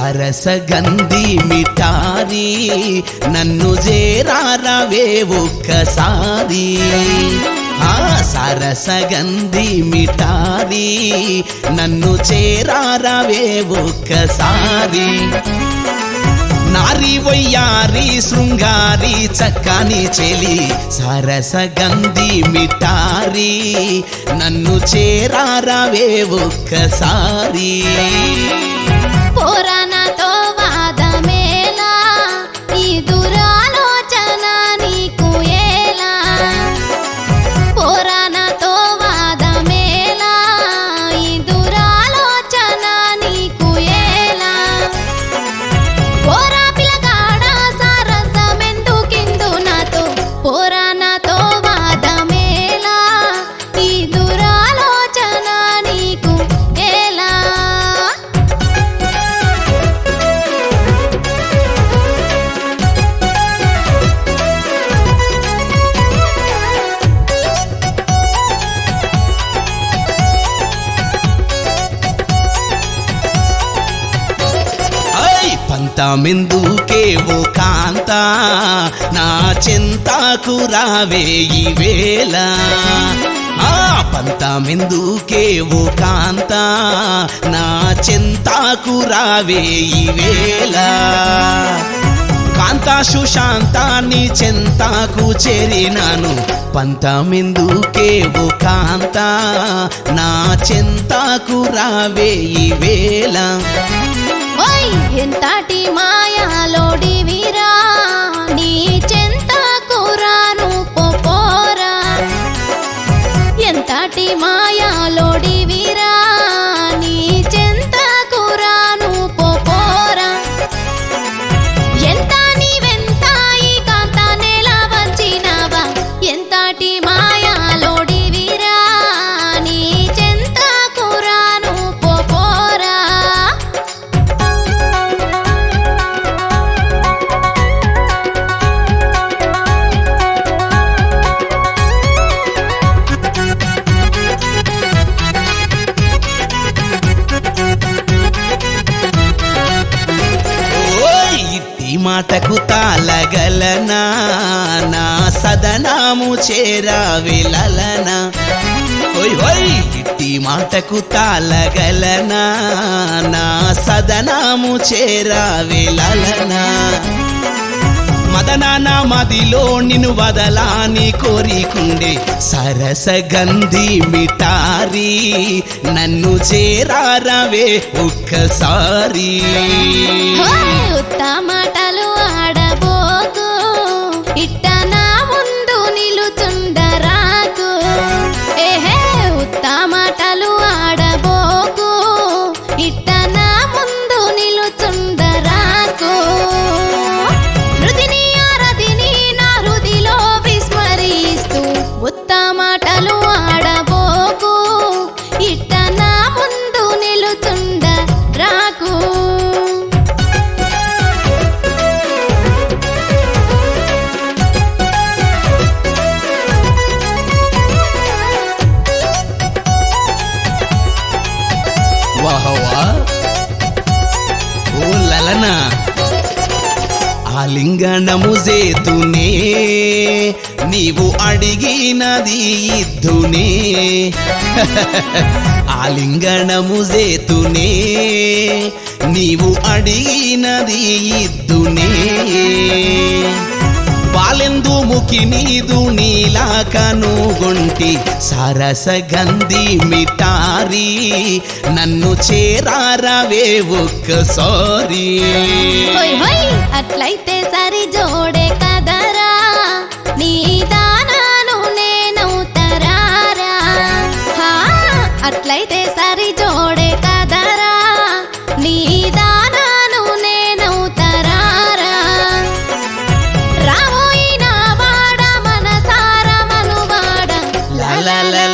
సరసగంధి మిఠారి నన్ను చేరారవే ఒక్కసారి ఆ సరసగంధి మిఠారి నన్ను చేరారవే ఒక్కసారి నారి వయ్యారి శృంగారి చక్కని చెలి సరసగంధి మిఠారి నన్ను చేరారవే ఒక్కసారి పోరానాతో వాదమేలా ఈ దురాలోచన నీకు ఎలా పోరానాతో వాదమేలా ఈ దురాలోచన నీకు ఎలా పోరా పిల్లగాడ సరసమెందుకిందు నాతో పోరానాతో వాదమేలా ఈ దురాలోచన నీకు ఎలా ఐ పంతమెందుకే ఓ కాంత నా చింతకు రావే ఈ వేళ ఆ పంతమెందుకే ఓ కాంత నా చింతకు రావే ఈ వేళ కాంత సుశాంతాన్ని చెంతాకు చేరినాను పంతమెందుకే ఓ కాంత నా చెంతాకు రావే ఈ వేళ ఓయ్ ఎంతటి మాయాలోడి వీరా నీ చెంత కూరాను పోరా ఎంతటి మాయాలోడి వీరా నీ చెంత కూరాను పోరా ఎంత నీవెంత ఈ కాంత నెల వంచినావా ఎంతటి మాయాలోడి వీరా నీ చెంత కూరాను పోరా ఓయ్ ఇట్టి మాటకు తాళగలనా నా సదనాము చేరా విలలనా ఓయ్ ఓయ్ ఇట్టి మాటకు తాళగలనా నా సదనాము చేరా విలలనా మదనాన మదిలో నిన్ను వదలాని కోరికుండే సరసగంధి మిఠారి నన్ను చేరారవే ఒక్కసారి ఓయ్ ఉత్త మాటలు ఆడబోకు ఇట్ట నా ముందు నిలుచుండరాకు ఏహే ఉత్త మాటలు ఆడబోకు ఇట్ట నా ముందు నిలుచుండరాకు హృదిని ఆరదిని నా హృదిలో విస్మరిస్తూ ఉత్త మాటలు ఆడబోకు ఇట్ట నా ముందు నిలుచుండ రాకు వాహవా ఓ లలనా ఆలింగనము చేతునే నీవు అడిగినది ఇద్దునే ఆలింగనము చేతునే నీవు అడిగినది ఇద్దునే పాలెందు ముఖి నీదు నీలాకను గొంటి సరసగంధి మిఠారి నన్ను చేరారవే ఒక్కసారి హోయ్ హోయ్ అట్లయితే సరి జోడే కదరా నీ దానాను నేనవుతరారా హా అట్లయితే సరి జోడే కదరా నీ దానాను నేనవుతరారా రావోయిన వాడ మనసార మనువాడ లా లా లా